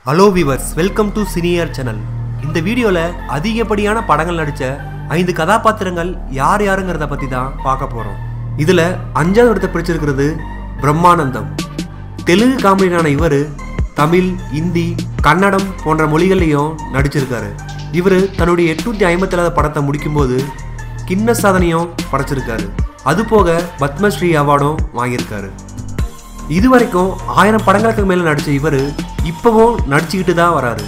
hello viewers welcome to senior channel இந்த வீடியோவில் அதிகப்படியான படங்கள் நடித்த ஐந்து கதாபாத்திரங்கள் யார் யாருங்கிறத பற்றி தான் பார்க்க போகிறோம் இதில் அஞ்சாவது இடத்தை பிடிச்சிருக்கிறது பிரம்மானந்தம் தெலுங்கு காமெடியான இவர் தமிழ் இந்தி கன்னடம் போன்ற மொழிகள்லையும் நடிச்சிருக்காரு இவர் தன்னுடைய எட்நூற்றி ஐம்பத்தேழாவது படத்தை முடிக்கும்போது கிண்ண சாதனையும் படைச்சிருக்காரு அது போக பத்மஸ்ரீ அவார்டும் வாங்கியிருக்காரு இது வரைக்கும் ஆயிரம் படங்களுக்கு மேல நடிச்ச இவர் இப்பவும் நடிச்சுக்கிட்டு தான் வராரு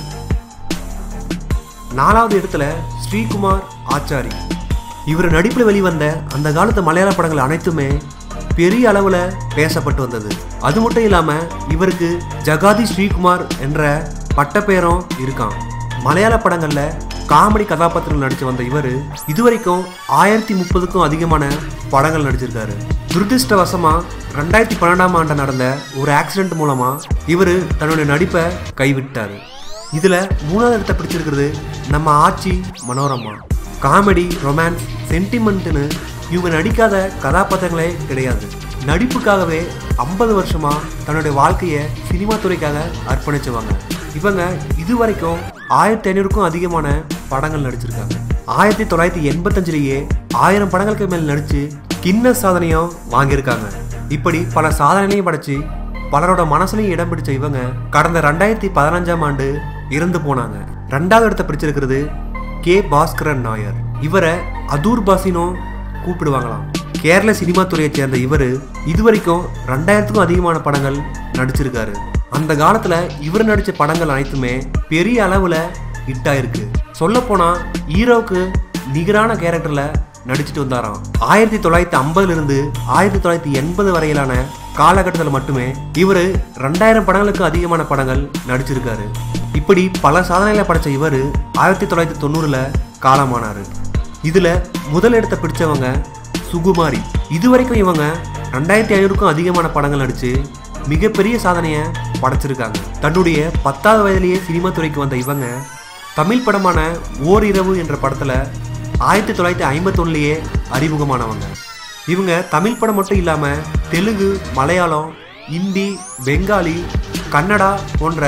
நாலாவது இடத்துல ஸ்ரீகுமார் ஆச்சாரி இவர் நடிப்பில் வெளிவந்த அந்த காலத்து மலையாள படங்கள் அனைத்துமே பெரிய அளவில் பேசப்பட்டு வந்தது அது மட்டும் இல்லாமல் இவருக்கு ஜகாதி ஸ்ரீகுமார் என்ற பட்டப்பெயரும் இருக்கான் மலையாள படங்களில் காமெடி கதாபாத்திரங்கள் நடிச்சு வந்த இவர் இதுவரைக்கும் ஆயிரத்தி முப்பதுக்கும் அதிகமான படங்கள் நடிச்சிருக்காரு துரதிருஷ்டவசமா ரெண்டாயிரத்தி பன்னெண்டாம் ஆண்டு நடந்த ஒரு ஆக்சிடென்ட் மூலமா இவர் தன்னுடைய நடிப்பை கைவிட்டாரு இதுல மூணாவது இடத்தை பிடிச்சிருக்கிறது நம்ம ஆட்சி மனோரமா காமெடி ரொமான்ஸ் சென்டிமெண்ட்னு இவங்க நடிக்காத கதாபாத்திரங்களே கிடையாது நடிப்புக்காகவே ஐம்பது வருஷமா தன்னுடைய வாழ்க்கையை சினிமா துறைக்காக அர்ப்பணிச்சவங்க இவங்க இதுவரைக்கும் ஆயிரத்தி ஐநூறுக்கும் அதிகமான படங்கள் நடிச்சிருக்காங்க ஆயிரத்தி தொள்ளாயிரத்தி எண்பத்தஞ்சிலேயே ஆயிரம் படங்களுக்கு மேல் நடிச்சு கின்ன சாதனையும் வாங்கியிருக்காங்க இப்படி பல சாதனைகளையும் படைச்சு பலரோட மனசுலையும் இடம் பிடிச்ச இவங்க கடந்த ரெண்டாயிரத்தி பதினஞ்சாம் ஆண்டு இறந்து போனாங்க ரெண்டாவது இடத்தை பிடிச்சிருக்கிறது கே பாஸ்கரன் நாயர் இவரை அதூர் பாசினும் கூப்பிடுவாங்களாம் கேரள சினிமா துறையை சேர்ந்த இவர் இதுவரைக்கும் ரெண்டாயிரத்துக்கும் அதிகமான படங்கள் நடிச்சிருக்காரு அந்த காலத்துல இவர் நடிச்ச படங்கள் அனைத்துமே பெரிய அளவுல ஹிட் ஆயிருக்கு சொல்ல போனா ஹீரோவுக்கு நிகரான கேரக்டர்ல நடிச்சிட்டு வந்தாராம் ஆயிரத்தி தொள்ளாயிரத்தி ஐம்பதுல இருந்து ஆயிரத்தி தொள்ளாயிரத்தி எண்பது வரையிலான காலகட்டத்தில் மட்டுமே இவர் ரெண்டாயிரம் படங்களுக்கு அதிகமான படங்கள் நடிச்சிருக்காரு இப்படி பல சாதனைகளை படைச்ச இவர் ஆயிரத்தி தொள்ளாயிரத்தி தொண்ணூறுல காலமானாரு இதுல முதல் இடத்தை பிடிச்சவங்க சுகுமாரி இதுவரைக்கும் இவங்க ரெண்டாயிரத்தி ஐநூறுக்கும் அதிகமான படங்கள் நடிச்சு மிகப்பெரிய சாதனையை படைச்சிருக்காங்க தன்னுடைய பத்தாவது வயதிலேயே சினிமா துறைக்கு வந்த இவங்க தமிழ் படமான ஓரிரவு என்ற படத்துல ஆயிரத்தி தொள்ளாயிரத்தி ஐம்பத்தொன்னுலேயே அறிமுகமானவங்க இவங்க தமிழ் படம் மட்டும் இல்லாம தெலுங்கு மலையாளம் இந்தி பெங்காலி கன்னடா போன்ற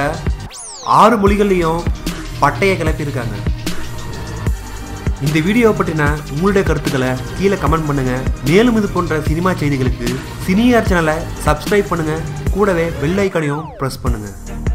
ஆறு மொழிகள்லையும் பட்டையை கிளப்பியிருக்காங்க இந்த வீடியோவை பற்றின உங்களுடைய கருத்துக்களை கீழே கமெண்ட் பண்ணுங்க மேலும் இது போன்ற சினிமா செய்திகளுக்கு சினியார் சேனலை சப்ஸ்கிரைப் பண்ணுங்க கூடவே பெல் ஐக்கனையும் ப்ரெஸ் பண்ணுங்க